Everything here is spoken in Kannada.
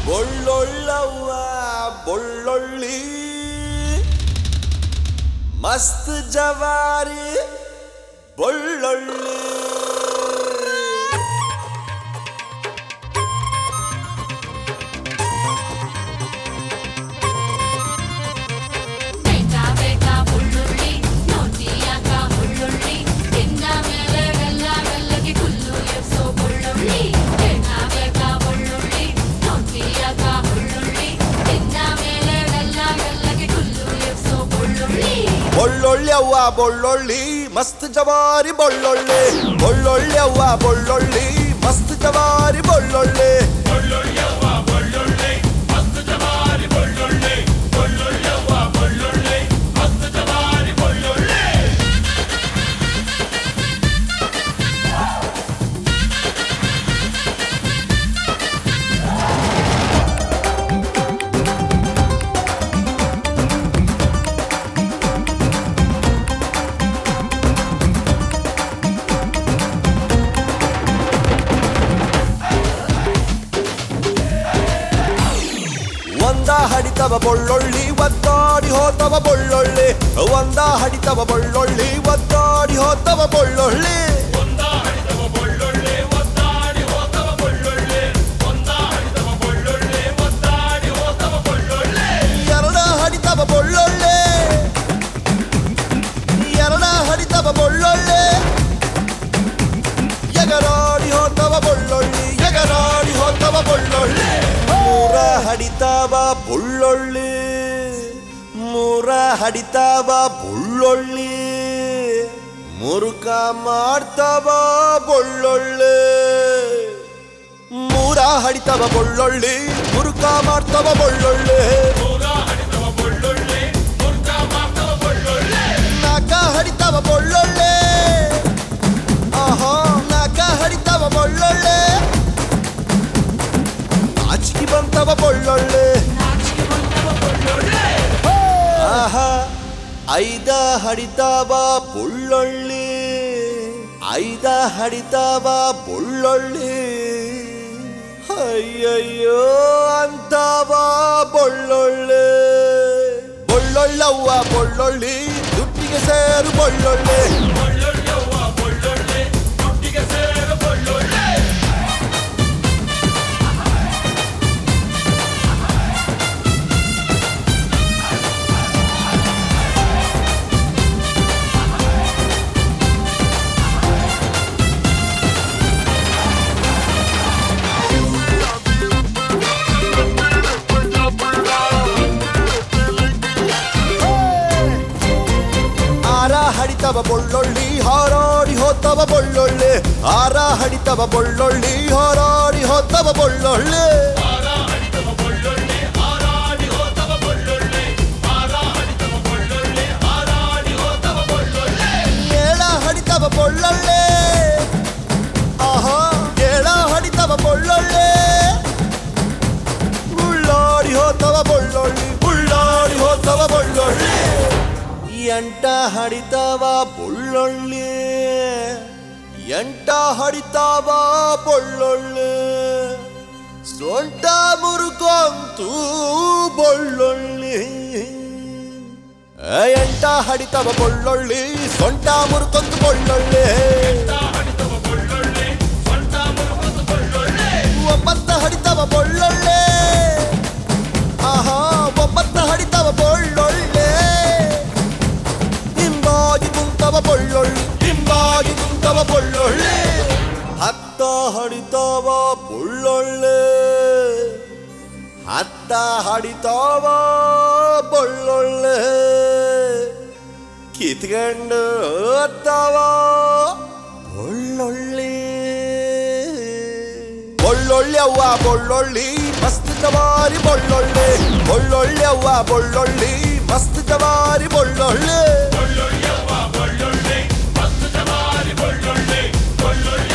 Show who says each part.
Speaker 1: ಬೊಳ್ಳೊಳ್ಳವ್ವ ಬೊಳ್ಳೊಳ್ಳಿ ಮಸ್ತ್ ಜವಾರಿ ಬೊಳ್ಳೊಳ್ಳಿ
Speaker 2: ಬೇಕಾ ಬೇಕಾ ಹುಳ್ಳುಳ್ಳಿ ನೋಟಿಯಾಕ ಹುಳ್ಳುಳ್ಳಿ ತಿಂದ ಮೇಲೆ ಬೆಲ್ಲ ಬೆಲ್ಲಗೆ ಹುಲ್ಲು ಎಬ್ಸೋ ಹುಳ್ಳುಳ್ಳಿ ಬೇಕಾ ಬೇಕಾ ಹುಳ್ಳುಳ್ಳಿ ನೋಟಿಯಾಕ ಹುಳ್ಳುಳ್ಳಿ ತಿಂದ ಮೇಲೆ ಬೆಲ್ಲ ಬೆಲ್ಲಗೆ ಹುಲ್ಲು ಎಬ್ಸೋ ಹುಳ್ಳುಳ್ಳಿ
Speaker 1: ಬೊಳ್ಳೊಳ್ಳಿ ಅವ್ವ ಬೊಳ್ಳೊಳ್ಳಿ ಮಸ್ತ್ ಜವಾರಿ ಬೊಳ್ಳೊಳ್ಳಿ ಬೊಳ್ಳೊಳ್ಳಿ ಅವ್ವ ಬೊಳ್ಳೊಳ್ಳಿ ಮಸ್ತ್ ಜವಾರಿ ಬೊಳ್ಳೊಳ್ಳಿ ಒಂದ ಹಡಿತವ ಬೊಳ್ಳೊಳ್ಳಿ ಒದ್ದಾಡಿ ಹೋತವ ಬೊಳ್ಳೊಳ್ಳಿ ಒಂದ ಹಡಿತವ ಬೊಳ್ಳೊಳ್ಳಿ ಒದ್ದಾಡಿ ಹೋತವ ಬೊಳ್ಳೊಳ್ಳಿ ಎರಡ ಹಡಿತವ ಬೊಳ್ಳೊಳ್ಳೆ ಎರಡ ಹಡಿತವ ಬೊಳ್ಳೊಳ್ಳೆ ಎಗರಾಡಿ ಹೋತವ ಬೊಳ್ಳೊಳ್ಳಿ ಎಗರಾಡಿ ಹೋತವ ಬೊಳ್ಳೊಳ್ಳಿ ಮೂರ ಹಡಿತವ ಬೊಳ್ಳೊಳ್ಳಿ ಮೂರ ಹಡಿತವ ಬೊಳ್ಳೊಳ್ಳಿ ಮುರುಕ ಮಾಡ್ತವ ಬೊಳ್ಳೊಳ್ಳೆ ಮೂರ ಹಡಿತವ ಬೊಳ್ಳೊಳ್ಳಿ ಮುರುಕ ಮಾಡ್ತವ ಬೊಳ್ಳೊಳ್ಳೆ ನಾಕ ಹಡಿತವ ಬೊಳ್ಳೊಳ್ಳೆ ಆಹಾ ನಾಕ ಹಡಿತವ ಬೊಳ್ಳೊಳ್ಳೆ ನಾಚಿಕೆ ಬಂತವ ಬೊಳ್ಳೊಳ್ಳೆ ಆಹಾ ಐದ ಹಡಿತವ ಬೊಳ್ಳೊಳ್ಳಿ ಐದ ಹಡಿತವ ಬೊಳ್ಳೊಳ್ಳಿ ಅಯ್ಯಯ್ಯೋ ಅಂತವ ಬೊಳ್ಳೊಳ್ಳೆ ಬೊಳ್ಳೊಳ್ಳವ್ವ ಬೊಳ್ಳೊಳ್ಳಿ ದುಡ್ಡಿಗೆ ಸೇರು ಬೊಳ್ಳೊಳ್ಳೆ ಆರ ಹಡಿತವ ಬೊಳ್ಳೊಳ್ಳಿ ಹಾರಾಡಿ ಹೋತವ ಬೊಳ್ಳೊಳ್ಳೆ ಆರ ಹಡಿತವ ಬೊಳ್ಳೊಳ್ಳಿ ಹಾರಾಡಿ ಹೋತವ ಬೊಳ್ಳೊಳ್ಳೆ ಏಳ ಹಡಿತವ ಬೊಳ್ಳೊಳ್ಳೆ ಆಹಾ ಏಳ ಹಡಿತವ ಬೊಳ್ಳೊಳ್ಳೆ ಉಳ್ಳಾಡಿ ಹೋತವ ಬೊಳ್ಳೊಳ್ಳಿ ಉಳ್ಳಾಡಿ ಹೋತವ ಬೊಳ್ಳೊಳ್ಳಿ ಎಂಟ ಹಡಿತವ ಬೊಳ್ಳೊಳ್ಳಿ ಎಂಟ ಹಡಿತವ ಬೊಳ್ಳೊಳ್ಳಿ ಸೊಂಟ ಮುರುಕೊಂತು ಬೊಳ್ಳೊಳ್ಳಿ ಏ, ಎಂಟ ಹಡಿತವ ಬೊಳ್ಳೊಳ್ಳಿ ಸೊಂಟ ಮುರುಕೊಂತು ಬೊಳ್ಳೊಳ್ಳಿ ಒಂಬತ್ತ ಹಡಿತವ ಬೊಳ್ಳೊಳ್ಳೆ ಆಹಾ ಒಂಬತ್ತ ಹಡಿತವ ಬೊಳ್ಳೊಳ್ಳೆ ಹಿಂಬಾಗಿ ಕುಂತವ ಬೊಳ್ಳೊಳ್ಳಿ ಹಿಂಬಾಗಿ ಕುಂತವ ಬೊಳ್ಳೊಳ್ಳೆ ಹತ್ತ ಹಡಿತವ ಬೊಳ್ಳೊಳ್ಳೆ ಹತ್ತ ಹಡಿತವ ಬೊಳ್ಳೊಳ್ಳೆ ಕಿತ್ಕೊಂಡು ಹೋತವ ಬೊಳ್ಳೊಳ್ಳಿ ಬೊಳ್ಳೊಳ್ಳಿ ಅವ್ವ ಬೊಳ್ಳೊಳ್ಳಿ ಮಸ್ತ್ ಜವಾರಿ ಬೊಳ್ಳೊಳ್ಳೆ ಬೊಳ್ಳೊಳ್ಳಿ ಅವ್ವ ಬೊಳ್ಳೊಳ್ಳಿ ಮಸ್ತ್ ಜವಾರಿ ಬೊಳ್ಳೊಳ್ಳೆ
Speaker 3: ಬೊಳ್ಳೊಳ್ಳಿ ಅವ್ವ ಬೊಳ್ಳೊಳ್ಳಿ ಮಸ್ತ್ ಜವಾರಿ ಬೊಳ್ಳೊಳ್ಳಿ ಬೊಳ್ಳೊಳ್ಳಿ